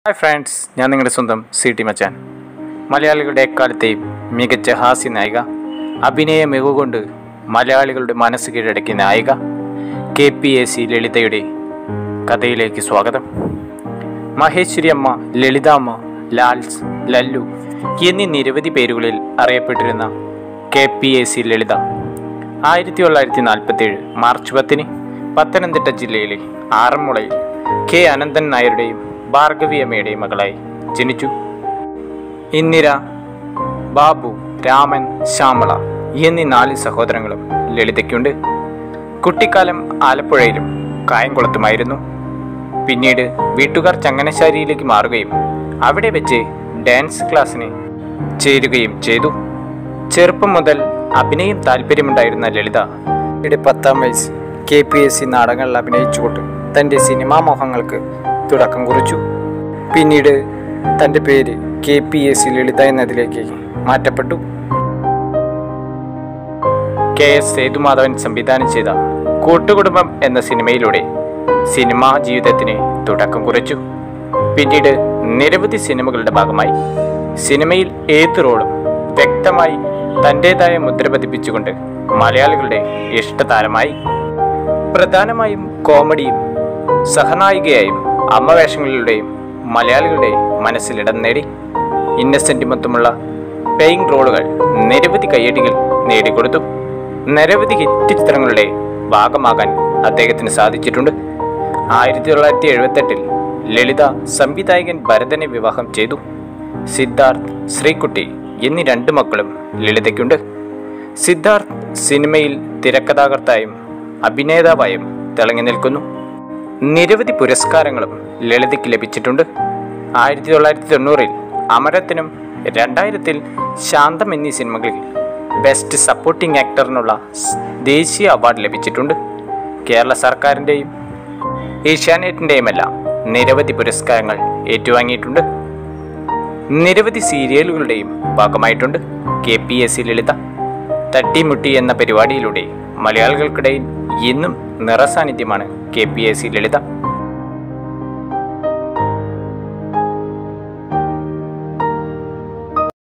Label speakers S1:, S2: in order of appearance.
S1: hi friends ഞാൻ നിങ്ങളുടെ സ്വന്തം സി ടി മച്ചാൻ മലയാളികളുടെ എക്കാലത്തെയും മികച്ച ഹാസ്യ നായിക അഭിനയ മികവുകൊണ്ട് മലയാളികളുടെ മനസ്സ് കീഴടക്കിയ നായിക കെ പി എ സി ലളിതയുടെ കഥയിലേക്ക് സ്വാഗതം മഹേശ്വരി അമ്മ ലളിതാമ്മ ലാൽസ് ലല്ലു എന്നീ നിരവധി പേരുകളിൽ അറിയപ്പെട്ടിരുന്ന K P A C Lalitha ആയിരത്തി തൊള്ളായിരത്തി നാൽപ്പത്തേഴ് മാർച്ച് പത്തിന് പത്തനംതിട്ട ജില്ലയിലെ ആറന്മുളയിൽ കെ അനന്തൻ നായരുടെയും ഭാർഗവി അമ്മയുടെയും മകളായി ജനിച്ചു ഇന്ദിര ബാബു രാമൻ ശ്യാമള എന്നീ നാല് സഹോദരങ്ങളും ലളിതയ്ക്കുണ്ട് കുട്ടിക്കാലം ആലപ്പുഴയിലും കായംകുളത്തുമായിരുന്നു പിന്നീട് വീട്ടുകാർ ചങ്ങനശ്ശേരിയിലേക്ക് മാറുകയും അവിടെ വെച്ച് ഡാൻസ് ക്ലാസ്സിന് ചേരുകയും ചെയ്തു ചെറുപ്പം മുതൽ അഭിനയം താല്പര്യമുണ്ടായിരുന്ന ലളിത ഇവിടെ പത്താം വയസ്സ് കെ പി എസ് സി നാടകങ്ങളിൽ അഭിനയിച്ചുകൊണ്ട് തൻ്റെ സിനിമാ മോഹങ്ങൾക്ക് തുടക്കം കുറിച്ചു പിന്നീട് തൻ്റെ പേര് K P S C Lalitha എന്നതിലേക്ക് മാറ്റപ്പെട്ടു കെ എസ് സേതുമാധവൻ സംവിധാനം ചെയ്ത കൂട്ടുകുടുംബം എന്ന സിനിമയിലൂടെ സിനിമാ ജീവിതത്തിന് തുടക്കം കുറിച്ചു പിന്നീട് നിരവധി സിനിമകളുടെ ഭാഗമായി സിനിമയിൽ ഏത് റോളും വ്യക്തമായി തൻ്റെതായ മുദ്ര പതിപ്പിച്ചുകൊണ്ട് മലയാളികളുടെ ഇഷ്ടതാരമായി പ്രധാനമായും കോമഡിയും സഹനായികയായും അമ്മവേഷങ്ങളിലൂടെയും മലയാളികളുടെ മനസ്സിൽ ഇടം നേടി ഇന്നസെന്റ് മൊത്തമുള്ള പെയിങ് റോളുകൾ നിരവധി കയ്യടികൾ നേടിക്കൊടുത്തു നിരവധി ഹിറ്റ് ചിത്രങ്ങളുടെ ഭാഗമാകാൻ അദ്ദേഹത്തിന് സാധിച്ചിട്ടുണ്ട് ആയിരത്തി തൊള്ളായിരത്തി എഴുപത്തെട്ടിൽ ലളിത സംവിധായകൻ ഭരതനെ വിവാഹം ചെയ്തു സിദ്ധാർത്ഥ് ശ്രീകുട്ടി എന്നീ രണ്ട് മക്കളും ലളിതയ്ക്കുണ്ട് സിദ്ധാർത്ഥ് സിനിമയിൽ തിരക്കഥാകർത്തായും അഭിനേതാവായും തിളങ്ങി നിൽക്കുന്നു നിരവധി പുരസ്കാരങ്ങളും ലളിതയ്ക്ക് ലഭിച്ചിട്ടുണ്ട് ആയിരത്തി തൊള്ളായിരത്തി തൊണ്ണൂറിൽ അമരത്തിനും രണ്ടായിരത്തിൽ ശാന്തം എന്നീ സിനിമകളിൽ ബെസ്റ്റ് സപ്പോർട്ടിംഗ് ആക്ടറിനുള്ള സ് ദേശീയ അവാർഡ് ലഭിച്ചിട്ടുണ്ട് കേരള സർക്കാരിൻ്റെയും ഏഷ്യാനെറ്റിൻ്റെയുമെല്ലാം നിരവധി പുരസ്കാരങ്ങൾ ഏറ്റുവാങ്ങിയിട്ടുണ്ട് നിരവധി സീരിയലുകളുടെയും ഭാഗമായിട്ടുണ്ട് K P S C Lalitha Thattimutti എന്ന പരിപാടിയിലൂടെ മലയാളികൾക്കിടയിൽ ഇന്നും നിറസാന്നിധ്യമാണ് കെ പി എസ് സി ലളിത